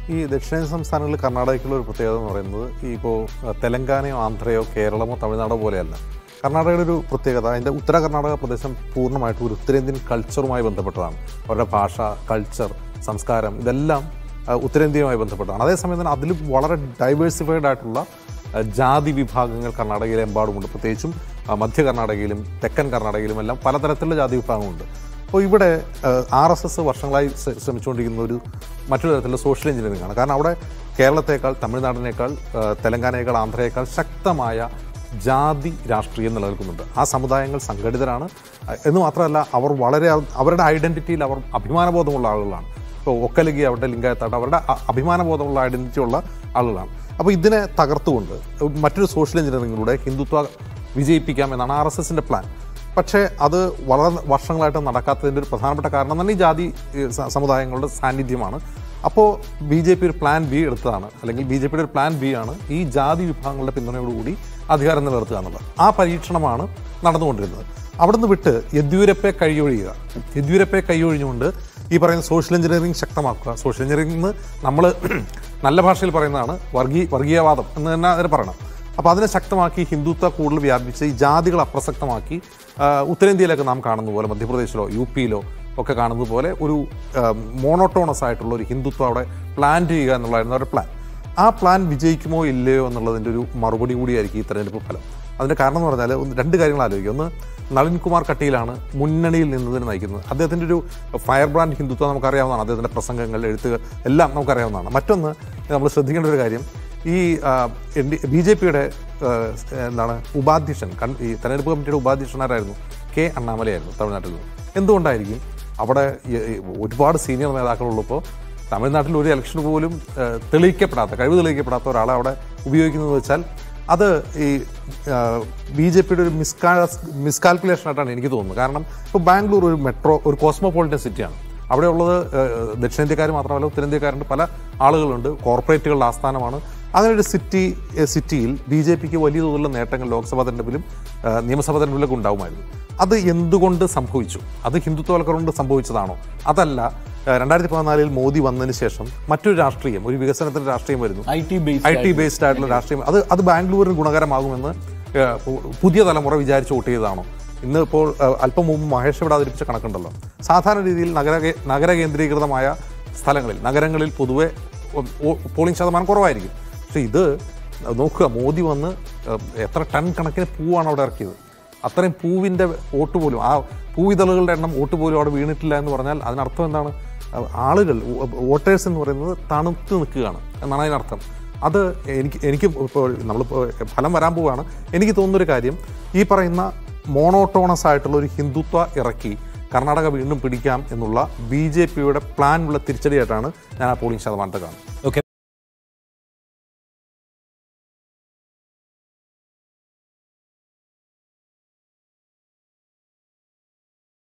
ഈ ദക്ഷിണേന്ത്യൻ സംസ്ഥാനങ്ങളിൽ കർണാടകയ്ക്കുള്ള ഒരു പ്രത്യേകത എന്ന് പറയുന്നത് ഈ ഇപ്പോൾ തെലങ്കാനയോ ആന്ധ്രയോ കേരളമോ തമിഴ്നാടോ പോലെയല്ല കർണാടകയുടെ ഒരു പ്രത്യേകത അതിൻ്റെ ഉത്തര കർണാടക പ്രദേശം പൂർണ്ണമായിട്ടും ഒരു ഉത്തരേന്ത്യൻ കൾച്ചറുമായി ബന്ധപ്പെട്ടതാണ് അവരുടെ ഭാഷ കൾച്ചർ സംസ്കാരം ഇതെല്ലാം ആ, ഉത്തരേന്ത്യയുമായി ബന്ധപ്പെട്ടതാണ് അതേസമയം തന്നെ അതിൽ വളരെ ഡൈവേഴ്സിഫൈഡ് ആയിട്ടുള്ള ആ, ജാതി വിഭാഗങ്ങൾ കർണാടകയിലെ എമ്പാടുമുണ്ട് പ്രത്യേകിച്ചും ആ, മധ്യ കർണാടകയിലും തെക്കൻ കർണാടകയിലും എല്ലാം പലതരത്തിലുള്ള ജാതി വിഭാഗമുണ്ട് അപ്പോൾ ഇവിടെ ആർ എസ് എസ് വർഷങ്ങളായി ശ്ര- ശ്രമിച്ചുകൊണ്ടിരിക്കുന്ന ഒരു മറ്റൊരു തരത്തിലുള്ള സോഷ്യൽ എഞ്ചിനീയറിംഗ് ആണ് കാരണം അവിടെ കേരളത്തേക്കാൾ തമിഴ്നാടിനേക്കാൾ ആ, തെലങ്കാനയേക്കാൾ ആന്ധ്രയേക്കാൾ ശക്തമായ ജാതി രാഷ്ട്രീയം നിലനിൽക്കുന്നുണ്ട് ആ സമുദായങ്ങൾ സംഘടിതരാണ് ആ, എന്ന് മാത്രമല്ല അവർ വളരെ അവരുടെ ഐഡന്റിറ്റിയിൽ അവർ അഭിമാനബോധമുള്ള ആളുകളാണ് ഇപ്പോൾ ഒക്കലഗി അവരുടെ ലിംഗായത്താട്ട് അവരുടെ അ- അഭിമാനബോധമുള്ള ഐഡന്റിറ്റി ഉള്ള ആളുകളാണ് അപ്പോൾ ഇതിനെ തകർത്തുകൊണ്ട് മറ്റൊരു സോഷ്യൽ എഞ്ചിനീയറിംഗിലൂടെ ഹിന്ദുത്വ വിജയിപ്പിക്കാം എന്നാണ് ആർ എസ് എസിൻ്റെ പ്ലാൻ പക്ഷേ അത് വളരെ വർഷങ്ങളായിട്ട് നടക്കാത്തതിൻ്റെ ഒരു പ്രധാനപ്പെട്ട കാരണം തന്നെ ഈ ജാതി ഏ, സ- സമുദായങ്ങളുടെ സാന്നിധ്യമാണ് അപ്പോൾ ബി ജെ പി ഒരു പ്ലാൻ ബി എടുത്തതാണ് അല്ലെങ്കിൽ ബി ജെ പിയുടെ ഒരു പ്ലാൻ ബി ആണ് ഈ ജാതി വിഭാഗങ്ങളുടെ പിന്തുണയോടുകൂടി അധികാരം നിലനിർത്തുക എന്നുള്ളത് ആ പരീക്ഷണമാണ് നടന്നുകൊണ്ടിരുന്നത് അവിടുന്ന് വിട്ട് യെദ്യൂരപ്പയെ കൈയൊഴിയുക യെദ്യൂരപ്പയെ കൈയൊഴിഞ്ഞുകൊണ്ട് ഈ പറയുന്ന സോഷ്യൽ എഞ്ചിനീയറിംഗ് ശക്തമാക്കുക സോഷ്യൽ എഞ്ചിനീയറിംഗ് നമ്മൾ നല്ല ഭാഷയിൽ പറയുന്നതാണ് വർഗീയ വർഗീയവാദം എന്ന് തന്നെ അതിന് പറയണം അപ്പോൾ അതിനെ ശക്തമാക്കി ഹിന്ദുത്വ കൂടുതൽ വ്യാപിച്ച് ഈ ജാതികൾ അപ്രസക്തമാക്കി ആ, ഉത്തരേന്ത്യയിലൊക്കെ നാം കാണുന്ന പോലെ മധ്യപ്രദേശിലോ യു പിയിലോ ഒക്കെ കാണുന്നത് പോലെ ഒരു മോണോട്ടോണസ് ആയിട്ടുള്ള ഒരു ഹിന്ദുത്വം അവിടെ പ്ലാൻ ചെയ്യുക എന്നുള്ളതായിരുന്നു അവരുടെ പ്ലാൻ ആ പ്ലാൻ വിജയിക്കുമോ ഇല്ലയോ എന്നുള്ളതിൻ്റെ ഒരു മറുപടി കൂടിയായിരിക്കും ഈ തെരഞ്ഞെടുപ്പ് ഫലം അതിൻ്റെ കാരണം എന്ന് പറഞ്ഞാൽ ഒന്ന് രണ്ട് കാര്യങ്ങൾ ആലോചിക്കുക ഒന്ന് നളിൻ കുമാർ കട്ടീലാണ് മുന്നണിയിൽ നിന്നതിന് നയിക്കുന്നത് അദ്ദേഹത്തിൻ്റെ ഒരു ഫയർ ബ്രാൻഡ് ഹിന്ദുത്വം നമുക്കറിയാവുന്നതാണ് അദ്ദേഹത്തിൻ്റെ പ്രസംഗങ്ങൾ എഴുത്തുകൾ എല്ലാം നമുക്കറിയാവുന്നതാണ് മറ്റൊന്ന് നമ്മൾ ശ്രദ്ധിക്കേണ്ട ഒരു കാര്യം ഈ എൻ ഡി ബി ജെ പിയുടെ എന്താണ് ഉപാധ്യക്ഷൻ കൺ ഈ തെരഞ്ഞെടുപ്പ് കമ്മിറ്റിയുടെ ഉപാധ്യക്ഷനാരായിരുന്നു കെ അണ്ണാമലയായിരുന്നു തമിഴ്നാട്ടിൽ നിന്ന് എന്തുകൊണ്ടായിരിക്കും അവിടെ ഈ- ഈ ഒരുപാട് സീനിയർ നേതാക്കളുള്ളപ്പോൾ തമിഴ്നാട്ടിൽ ഒരു ഇലക്ഷൻ പോലും ഏഹ്, തെളിയിക്കപ്പെടാത്ത കഴിവ് തെളിയിക്കപ്പെടാത്ത ഒരാളെ അവിടെ ഉപയോഗിക്കുന്നത് വെച്ചാൽ അത് ഈ ബി ജെ പിയുടെ ഒരു മിസ്കാ മിസ്കാൽക്കുലേഷൻ ആയിട്ടാണ് എനിക്ക് തോന്നുന്നത് കാരണം ഇപ്പോൾ ബാംഗ്ലൂർ ഒരു മെട്രോ ഒരു കോസ്മോപോളിറ്റൻ സിറ്റിയാണ് അവിടെ ഉള്ളത് ഏഹ്, ദക്ഷിണേന്ത്യക്കാർ മാത്രമല്ല ഉത്തരേന്ത്യക്കാരുണ്ട് പല ആളുകളുണ്ട് കോർപ്പറേറ്റുകളുടെ ആസ്ഥാനമാണ് അങ്ങനെ ഒരു സിറ്റി ഏഹ്, സിറ്റിയിൽ ബി ജെ പിക്ക് വലിയ തോതിലുള്ള നേട്ടങ്ങൾ ലോക്സഭാ തെരഞ്ഞെടുപ്പിലും ഏഹ്, നിയമസഭാ തെരഞ്ഞെടുപ്പിലൊക്കെ ഉണ്ടാവുമായിരുന്നു അത് എന്തുകൊണ്ട് സംഭവിച്ചു അത് ഹിന്ദുത്വവൽക്കരണം കൊണ്ട് സംഭവിച്ചതാണോ അതല്ല ഏഹ്, രണ്ടായിരത്തി പതിനാലിൽ മോദി വന്നതിന് ശേഷം മറ്റൊരു രാഷ്ട്രീയം ഒരു വികസനത്തിന്റെ രാഷ്ട്രീയം വരുന്നു I T base I T based ആയിട്ടുള്ള രാഷ്ട്രീയം അത് അത് ബാംഗ്ലൂരിന് ഗുണകരമാകുമെന്ന് ഏഹ്, പു- പുതിയ തലമുറ വിചാരിച്ച് വോട്ട് ചെയ്തതാണോ ഇന്ന് ഇപ്പോൾ ഏഹ്, അല്പം മുമ്പ് മഹേഷ് ഇവിടെ അവതരിപ്പിച്ച കണക്കുണ്ടല്ലോ സാധാരണ രീതിയിൽ നഗര കേ- നഗര കേന്ദ്രീകൃതമായ സ്ഥലങ്ങളിൽ നഗരങ്ങളിൽ പൊതുവെ ഒ- ഒ- പോളിംഗ് ശതമാനം കുറവായിരിക്കും പക്ഷേ ഇത് നോക്കുക മോദി വന്ന് ഏഹ്, എത്ര ടൺ കണക്കിന് പൂവാണ് അവിടെ ഇറക്കിയത് അത്രയും പൂവിൻ്റെ വോട്ട് പോലും ആ പൂവിതളുകളുടെ എണ്ണം വോട്ട് പോലും അവിടെ വീണിട്ടില്ല എന്ന് പറഞ്ഞാൽ അതിനർത്ഥം എന്താണ് അഹ് ആളുകൾ വോട്ടേഴ്സ് എന്ന് പറയുന്നത് തണുത്ത് നിൽക്കുകയാണ് എന്നാണ് അതിനർത്ഥം അത് എനിക്ക് എനിക്ക് ഇപ്പോൾ നമ്മളിപ്പോൾ ഫലം വരാൻ പോവുകയാണ് എനിക്ക് തോന്നുന്നൊരു കാര്യം ഈ പറയുന്ന മോണോട്ടോണസ് ആയിട്ടുള്ള ഒരു ഹിന്ദുത്വ ഇറക്കി കർണാടക വീണ്ടും പിടിക്കാം എന്നുള്ള ബി ജെ പിയുടെ പ്ലാനുള്ള തിരിച്ചടിയായിട്ടാണ് ഞാൻ ആ പോളിംഗ് ശതമാനത്തെ കാണുന്നത്